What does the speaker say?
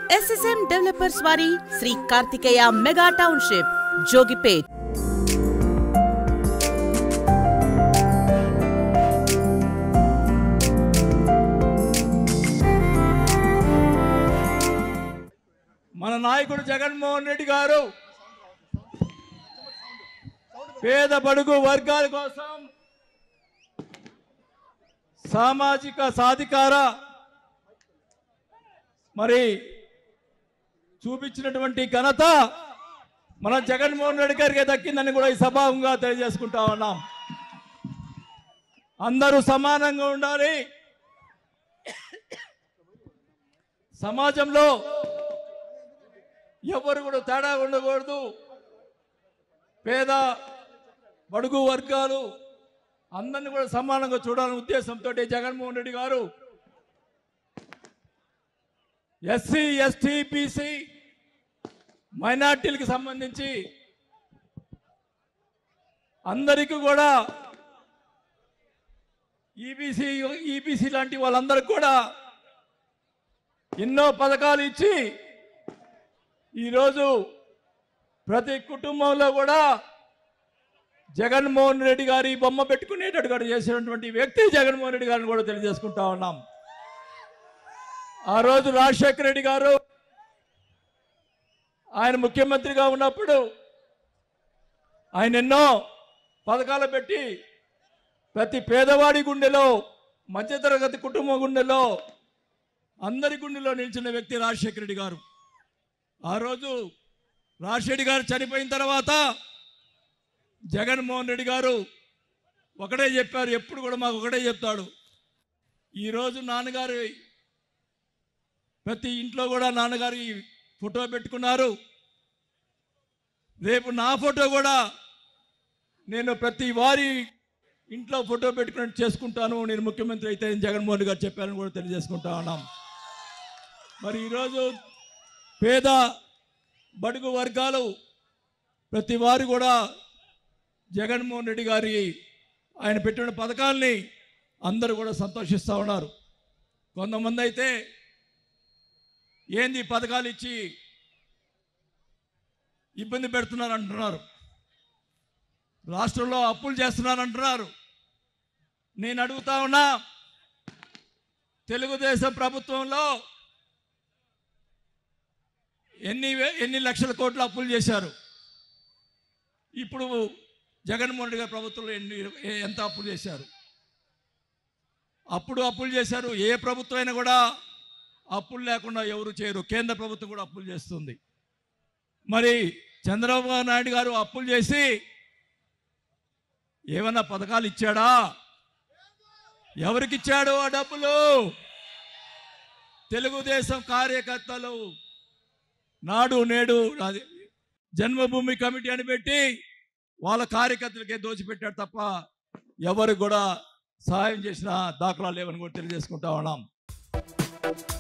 SSM developers వారి Shri Karthikeya mega township Jogipet మన నాయకుడు జగన్మోహన్ రెడ్డి గారు పేద బడుగు వర్గాల కోసం సామాజిక సాధికార మరి చూపించినటువంటి ఘనత మన జగన్మోహన్ రెడ్డి గారికి దక్కిందని కూడా ఈ సభాముగా తెలియజేసుకుంటా ఉన్నాం అందరూ సమానంగా ఉండాలి సమాజంలో ఎవరు కూడా తేడా ఉండకూడదు పేద బడుగు వర్గాలు అందరిని కూడా సమానంగా చూడాలనే ఉద్దేశంతో జగన్మోహన్ రెడ్డి గారు ఎస్సీ ఎస్టీ బీసీ మైనార్టీలకు సంబంధించి అందరికీ కూడా ఈబీసీ ఈబీసీ లాంటి వాళ్ళందరికీ కూడా ఎన్నో పథకాలు ఇచ్చి ఈరోజు ప్రతి కుటుంబంలో కూడా జగన్మోహన్ రెడ్డి గారి బొమ్మ పెట్టుకునేటట్టుగా చేసినటువంటి వ్యక్తి జగన్మోహన్ రెడ్డి గారిని కూడా తెలియజేసుకుంటా ఉన్నాం ఆ రోజు రాజశేఖర రెడ్డి గారు ఆయన ముఖ్యమంత్రిగా ఉన్నప్పుడు ఆయన ఎన్నో పథకాలు పెట్టి ప్రతి పేదవాడి గుండెలో మధ్యతరగతి కుటుంబం గుండెలో అందరి గుండెలో నిలిచిన వ్యక్తి రాజశేఖర రెడ్డి గారు ఆ రోజు రాజశేఖర్ గారు చనిపోయిన తర్వాత జగన్మోహన్ రెడ్డి గారు ఒకటే చెప్పారు ఎప్పుడు కూడా మాకు ఒకటే చెప్తాడు ఈరోజు నాన్నగారి ప్రతి ఇంట్లో కూడా నాన్నగారి ఫోటో పెట్టుకున్నారు రేపు నా ఫోటో కూడా నేను ప్రతి వారి ఇంట్లో ఫోటో పెట్టుకున్నట్టు చేసుకుంటాను నేను ముఖ్యమంత్రి అయితే జగన్మోహన్ రెడ్డి గారు చెప్పారని కూడా తెలియజేసుకుంటా ఉన్నాం మరి ఈరోజు పేద బడుగు వర్గాలు ప్రతి వారు కూడా జగన్మోహన్ రెడ్డి గారి ఆయన పెట్టిన పథకాల్ని అందరూ కూడా సంతోషిస్తూ ఉన్నారు కొంతమంది అయితే ఏంది ఈ పథకాలు ఇచ్చి ఇబ్బంది పెడుతున్నారు అంటున్నారు రాష్ట్రంలో అప్పులు చేస్తున్నారు అంటున్నారు నేను అడుగుతా ఉన్నా తెలుగుదేశం ప్రభుత్వంలో ఎన్ని వే- ఎన్ని లక్షల కోట్ల అప్పులు చేశారు ఇప్పుడు జగన్మోహన్ రెడ్డి గారి ప్రభుత్వంలో ఎన్ని ఏ- ఎంత అప్పులు చేశారు అప్పుడు అప్పులు చేశారు ఏ ప్రభుత్వం అయినా కూడా అప్పులు లేకుండా ఎవరు చేయరు కేంద్ర ప్రభుత్వం కూడా అప్పులు చేస్తుంది మరి చంద్రబాబు నాయుడు గారు అప్పులు చేసి ఏమన్నా పథకాలు ఇచ్చాడా ఎవరికి ఇచ్చాడు ఆ డబ్బులు తెలుగుదేశం కార్యకర్తలు నాడు నేడు అది జన్మభూమి కమిటీ అని పెట్టి వాళ్ళ కార్యకర్తలకే దోచిపెట్టాడు తప్ప ఎవరు కూడా సహాయం చేసిన దాఖలాలు లేవని కూడా తెలియజేసుకుంటా ఉన్నాం